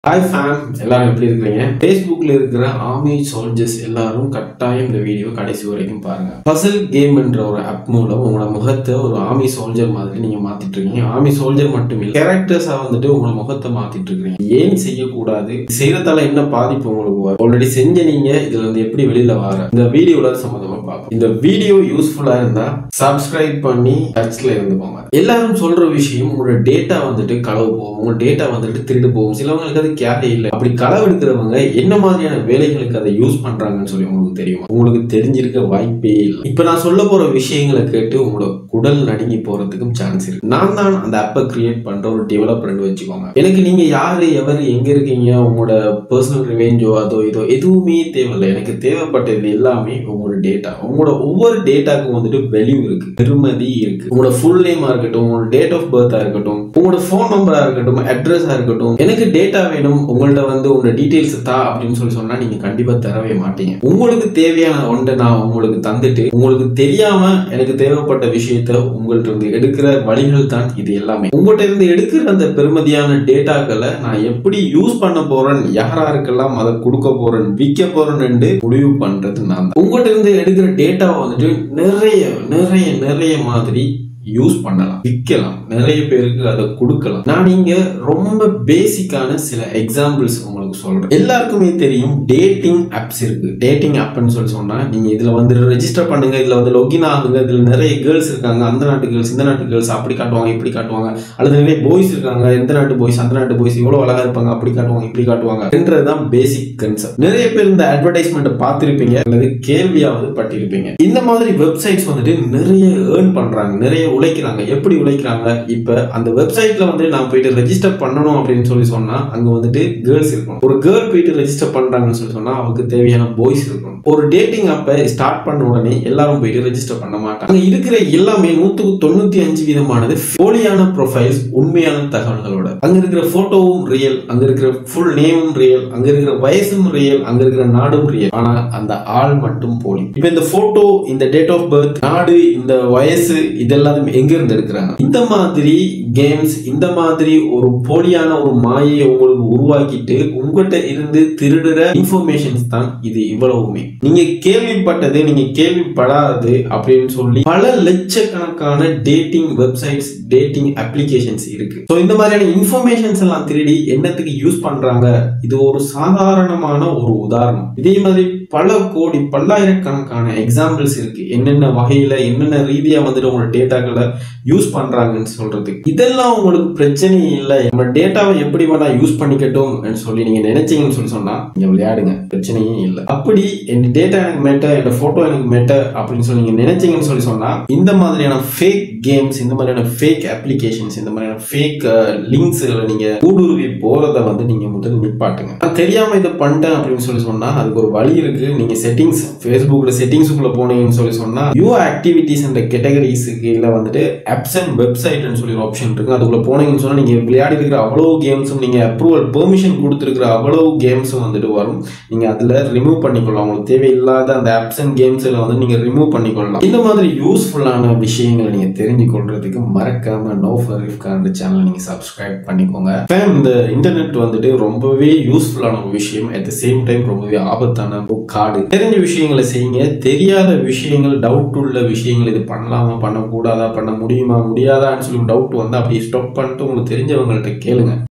Hi fame எல்லாரும் எப்படி இருக்கிறீங்க ஃபேஸ்புக்கில் இருக்கிற ஆர்மி சோல்ஜர்ஸ் எல்லாரும் கட்டாயம் இந்த வீடியோ கடைசி வரைக்கும் பாருங்க பசல் கேம் என்ற ஒரு ஆப் மூலம் உங்களோட முகத்தை ஒரு ஆர்மி சோல்ஜர் மாதிரி நீங்க மாத்திட்டு இருக்கீங்க ஆர்மி சோல்ஜர் மட்டும் இல்லை கேரக்டர்ஸா வந்துட்டு உங்களோட முகத்தை மாத்திட்டு இருக்கீங்க ஏன் செய்யக்கூடாது செய்யறதால என்ன பாதிப்பு உங்களுக்கு வரும் ஆல்ரெடி செஞ்ச நீங்க இதுல இருந்து எப்படி வெளியில வர இந்த வீடியோல சம்மந்தமா பார்ப்போம் இந்த வீடியோ யூஸ்ஃபுல்லா இருந்தா சப்ஸ்கிரைப் பண்ணி டச்ல இருந்து போங்க எல்லாரும் சொல்ற விஷயம் உங்களோட டேட்டா வந்துட்டு களவு போகும் உங்க டேட்டா வந்துட்டு திருடு போகும் சிலவங்களுக்கு அது கேரே இல்லை அப்படி களவு எடுக்கிறவங்க என்ன மாதிரியான வேலைகளுக்கு அதை யூஸ் பண்றாங்கன்னு சொல்லி உங்களுக்கு தெரியுமா உங்களுக்கு தெரிஞ்சிருக்க வாய்ப்பே இல்லை இப்ப நான் சொல்ல போற விஷயங்களை கேட்டு உங்களோட குடல் நடுங்கி போறதுக்கும் சான்ஸ் இருக்கு நான் தான் அந்த ஆப்பை கிரியேட் பண்ற ஒரு டெவலப்பர்னு வச்சுக்கோங்க எனக்கு நீங்க யாரு எவர் எங்க இருக்கீங்க உங்களோட பர்சனல் ரிவெஞ்சோ அதோ இதோ எதுவுமே தேவையில்லை எனக்கு தேவைப்பட்டது எல்லாமே உங்களோட டேட்டா உங்களோட ஒவ்வொரு டேட்டாக்கும் வந்துட்டு வேல்யூ இருக்கு பெருமதி இருக்கு உங்களோட ஃபுல் நேமா இருக்கட்டும் உங்களோட டேட் ஆஃப் பர்த்தா இருக்கட்டும் உங்களோட ஃபோன் நம்பரா இருக்கட்டும் அட்ரஸா இருக்கட்டும் எனக்கு டேட்டா வேணும் உங்கள்ட்ட வந்து உங்களோட டீடைல்ஸ் தா அப்படின்னு சொல்லி சொன்னா நீங்க கண்டிப்பா தரவே மாட்டீங்க உங்களுக்கு தேவையான ஒன்றை நான் உங்களுக்கு தந்துட்டு உங்களுக்கு தெரியாம எனக்கு தேவைப்பட்ட விஷயத்த உங்கள்ட்ட இருந்து எடுக்கிற வழிகள் தான் இது எல்லாமே உங்கள்ட்ட இருந்து எடுக்கிற அந்த பெருமதியான டேட்டாக்களை நான் எப்படி யூஸ் பண்ண போறேன் யாராருக்கெல்லாம் அதை கொடுக்க போறேன் விற்க போறேன்னு முடிவு பண்றது நான் தான். உங்கள்ட்ட இருந்து எடுக்கிற டேட்டாவை வந்துட்டு நிறைய நிறைய நிறைய மாதிரி யூஸ் பண்ணலாம் விற்கலாம் நிறைய பேருக்கு அதை கொடுக்கலாம் நான் இங்க ரொம்ப பேசிக்கான சில எக்ஸாம்பிள்ஸ் உங்களுக்கு சொல்றேன் எல்லாருக்குமே தெரியும் டேட்டிங் ஆப்ஸ் இருக்கு டேட்டிங் ஆப்னு சொல்லி சொன்னா நீங்க இதுல வந்து ரெஜிஸ்டர் பண்ணுங்க இதுல வந்து லொகின் ஆகுங்க இதுல நிறைய கேர்ள்ஸ் இருக்காங்க அந்த நாட்டு கேர்ள்ஸ் இந்த நாட்டு கேர்ள்ஸ் அப்படி காட்டுவாங்க இப்படி காட்டுவாங்க அல்லது நிறைய பாய்ஸ் இருக்காங்க எந்த நாட்டு பாய்ஸ் அந்த நாட்டு பாய்ஸ் இவ்வளவு அழகா இருப்பாங்க அப்படி காட்டுவாங்க இப்படி காட்டுவாங்க என்றதுதான் பேசிக் கன்செப்ட் நிறைய பேர் இந்த அட்வர்டைஸ்மெண்ட் பார்த்திருப்பீங்க அல்லது கேள்வியாவது பட்டிருப்பீங்க இந்த மாதிரி வெப்சைட்ஸ் வந்துட்டு நிறைய ஏர்ன் பண்றாங்க நிறைய உழைக்கிறாங்க எப்படி உழைக்கிறாங்க இப்ப அந்த வெப்சைட்ல வந்து நான் போயிட்டு ரெஜிஸ்டர் பண்ணணும் அப்படின்னு சொல்லி சொன்னா அங்க வந்துட்டு கேர்ள்ஸ் இருக்கணும் ஒரு கேர்ள் போயிட்டு ரெஜிஸ்டர் பண்றாங்கன்னு சொல்லி சொன்னா அவங்களுக்கு தேவையான பாய்ஸ் இருக்கணும் ஒரு டேட்டிங் அப்ப ஸ்டார்ட் பண்ண உடனே எல்லாரும் போயிட்டு ரெஜிஸ்டர் பண்ண மாட்டாங்க அங்க இருக்கிற எல்லாமே நூத்துக்கு தொண்ணூத்தி அஞ்சு விதமானது போலியான ப்ரொஃபைல்ஸ் உண்மையான தகவல்களோட அங்க இருக்கிற போட்டோவும் ரியல் அங்க இருக்கிற ஃபுல் நேமும் ரியல் அங்க இருக்கிற வயசும் ரியல் அங்க இருக்கிற நாடும் ரியல் ஆனா அந்த ஆள் மட்டும் போலி இப்ப இந்த போட்டோ இந்த டேட் ஆஃப் பர்த் நாடு இந்த வயசு இதெல்லாம் எங்க இருந்து எடுக்கிறாங்க இந்த மாதிரி கேம்ஸ் இந்த மாதிரி ஒரு போலியான ஒரு மாயை உங்களுக்கு உருவாக்கிட்டு உங்ககிட்ட இருந்து திருடுற இன்ஃபர்மேஷன்ஸ் தான் இது இவ்வளவுமே நீங்க கேள்விப்பட்டது நீங்க கேள்விப்படாதது அப்படின்னு சொல்லி பல லட்சக்கணக்கான டேட்டிங் வெப்சைட்ஸ் டேட்டிங் அப்ளிகேஷன்ஸ் இருக்கு ஸோ இந்த மாதிரியான இன்ஃபர்மேஷன்ஸ் எல்லாம் திருடி என்னத்துக்கு யூஸ் பண்றாங்க இது ஒரு சாதாரணமான ஒரு உதாரணம் இதே மாதிரி பல கோடி பல்லாயிரக்கணக்கான எக்ஸாம்பிள்ஸ் இருக்கு என்னென்ன வகையில என்னென்ன ரீதியா வந்துட்டு உங்களோட டேட்டாக்களை யூஸ் பண்றாங்கன்னு சொல்றதுக்கு இதெல்லாம் உங்களுக்கு பிரச்சனை இல்லை நம்ம டேட்டாவை எப்படி வேணா யூஸ் பண்ணிக்கட்டும் சொல்லி நீங்க நினைச்சீங்கன்னு சொல்லி சொன்னா நீங்க விளையாடுங்க பிரச்சனையே இல்லை அப்படி என் டேட்டா எனக்கு மெட்ட என் போட்டோ எனக்கு மெட்ட அப்படின்னு சொல்லி நீங்க நினைச்சீங்கன்னு சொல்லி சொன்னா இந்த மாதிரியான ஃபேக் கேம்ஸ் இந்த மாதிரியான ஃபேக் அப்ளிகேஷன்ஸ் இந்த மாதிரியான ஃபேக் லிங்க்ஸ் நீங்க ஊடுருவி போறத வந்து நீங்க முதல்ல நிப்பாட்டுங்க நான் தெரியாம இதை பண்ணிட்டேன் அப்படின்னு சொல்லி சொன்னா அதுக்கு ஒரு வழி இருக்கு நீங்க செட்டிங்ஸ் ஃபேஸ்புக்ல செட்டிங்ஸ்க்குள்ள போனீங்கன்னு சொல்லி சொன்னா யூ ஆக்டிவிட்டிஸ் என்ற கேட்டகரிஸுக்கு இல்ல வந்துட்டு ஆப்ஸ் அண்ட் வெப்சைட்னு சொல்லி ஒரு ஆப்ஷன் இருக்கு அதுக்குள்ள போனீங்கன்னு சொன்னா நீங்க விளையாடி இருக்கிற அவ்வளவு கேம்ஸும் நீங்க அப்ரூவல் பெர்மிஷன் கொடுத்துருக்கிற அவ்வளவு கேம்ஸும் வந்துட்டு வரும் நீங்க அதுல ரிமூவ் பண்ணிக்கொள்ளலாம் உங்களுக்கு தேவையில்லாத அந்த ஆப்ஸ் அண்ட் கேம்ஸ்ல வந்து நீங்க ரிமூவ் பண்ணிக்கொள்ளலாம் இந்த மாதிரி யூஸ்ஃபுல்லான விஷயங்களை நீங்க தெரிஞ்சு கொள்றதுக்கு மறக்காம நோ ஃபரிஃப்கான் சேனல் நீங்க சப்ஸ்கிரைப் பண்ணிக்கோங்க ஃபேம் இந்த இன்டர்நெட் வந்துட்டு ரொம்பவே யூஸ்ஃபுல்லான ஒரு விஷயம் அட் த சேம் டைம் ரொம்பவே ஆபத்தான ஒரு காடு தெரிஞ்ச விஷயங்களை செய்யுங்க தெரியாத விஷயங்கள் டவுட் உள்ள விஷயங்கள் இது பண்ணலாமா பண்ணக்கூடாதா பண்ண முடியுமா முடியாதான்னு சொல்லி டவுட் வந்து அப்படியே ஸ்டாப் பண்ணிட்டு உங்களுக்கு தெரிஞ்சவங்கள்ட்ட கேளுங்க